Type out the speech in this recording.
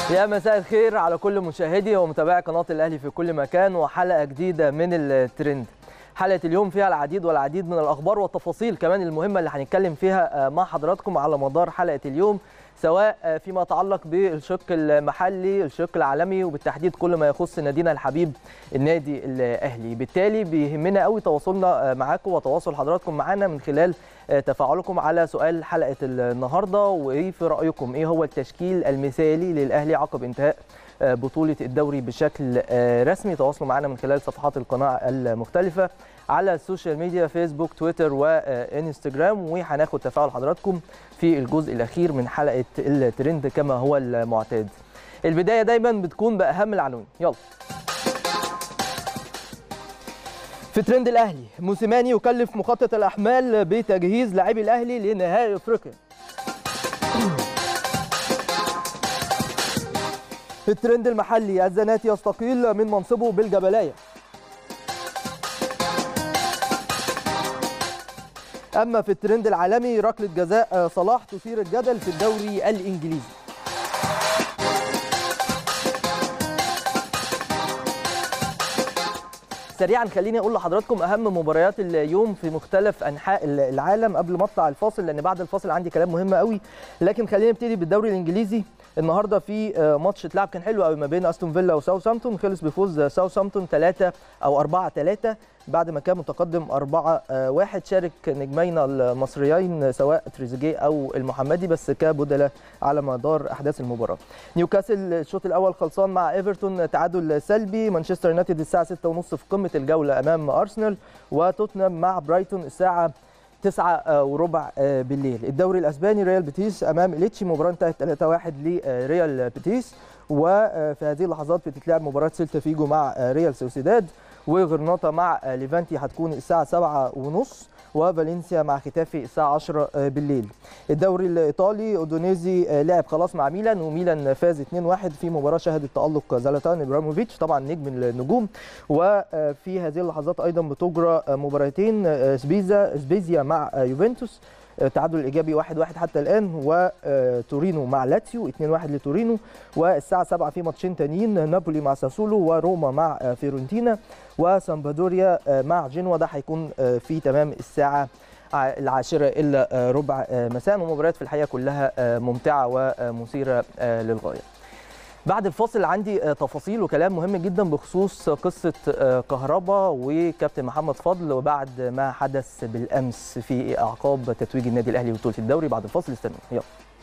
يا مساء الخير على كل مشاهدي ومتابعي قناة الأهلي في كل مكان وحلقة جديدة من الترند حلقة اليوم فيها العديد والعديد من الأخبار والتفاصيل كمان المهمة اللي هنتكلم فيها مع حضراتكم على مدار حلقة اليوم سواء فيما يتعلق بالشق المحلي الشق العالمي وبالتحديد كل ما يخص نادينا الحبيب النادي الاهلي بالتالي بيهمنا قوي تواصلنا معاكم وتواصل حضراتكم معانا من خلال تفاعلكم على سؤال حلقه النهارده وايه في رايكم ايه هو التشكيل المثالي للاهلي عقب انتهاء بطوله الدوري بشكل رسمي تواصلوا معنا من خلال صفحات القناه المختلفه على السوشيال ميديا فيسبوك تويتر وانستجرام وهناخد تفاعل حضراتكم في الجزء الاخير من حلقه الترند كما هو المعتاد البدايه دايما بتكون باهم العناوين يلا في ترند الاهلي موسيماني يكلف مخطط الاحمال بتجهيز لاعبي الاهلي لنهائي افريقيا في الترند المحلي الزناتي يستقيل من منصبه بالجبلايه اما في الترند العالمي ركله جزاء صلاح تثير الجدل في الدوري الانجليزي سريعا خليني اقول لحضراتكم اهم مباريات اليوم في مختلف انحاء العالم قبل ما اطلع الفاصل لان بعد الفاصل عندي كلام مهم قوي لكن خلينا نبتدي بالدوري الانجليزي النهارده في ماتش اتلعب كان حلو قوي ما بين استون فيلا وساوثهامبتون خلص بفوز ساوثهامبتون 3 او 4 3 بعد ما كان متقدم 4 1 شارك نجمينا المصريين سواء تريزيجيه او المحمدي بس كبدلاء على مدار احداث المباراه نيوكاسل الشوط الاول خلصان مع ايفرتون تعادل سلبي مانشستر يونايتد الساعه 6:30 في قمه الجوله امام ارسنال وتوتنهام مع برايتون الساعه تسعة وربع بالليل الدوري الاسباني ريال بيتيس امام ليتشي مباراه انتهت 3-1 لريال بيتيس وفي هذه اللحظات بتتلعب مباراه سيلتا فيجو مع ريال سوسيداد وغرناطه مع ليفانتي هتكون الساعه 7 ونص وفالنسيا مع ختافي الساعه 10 بالليل الدوري الايطالي اودونيزي لعب خلاص مع ميلان وميلان فاز 2-1 في مباراه شهدت تالق زلاتان ابراهيموفيتش طبعا نجم النجوم وفي هذه اللحظات ايضا بتجرى مباراتين سبيزا سبيزيا مع يوفنتوس تعادل ايجابي 1-1 حتى الان وتورينو مع لاتسيو 2-1 لتورينو والساعه 7 في ماتشين تانيين نابولي مع ساسولو وروما مع فيورنتينا وسامبادوريا مع جنوا ده هيكون في تمام الساعه العاشرة إلا ربع مساء ومباريات في الحقيقة كلها ممتعة ومثيرة للغاية بعد الفاصل عندي تفاصيل وكلام مهم جدا بخصوص قصة كهربا وكابتن محمد فضل وبعد ما حدث بالأمس في أعقاب تتويج النادي الأهلي ببطولة الدوري بعد الفاصل استنوا يلا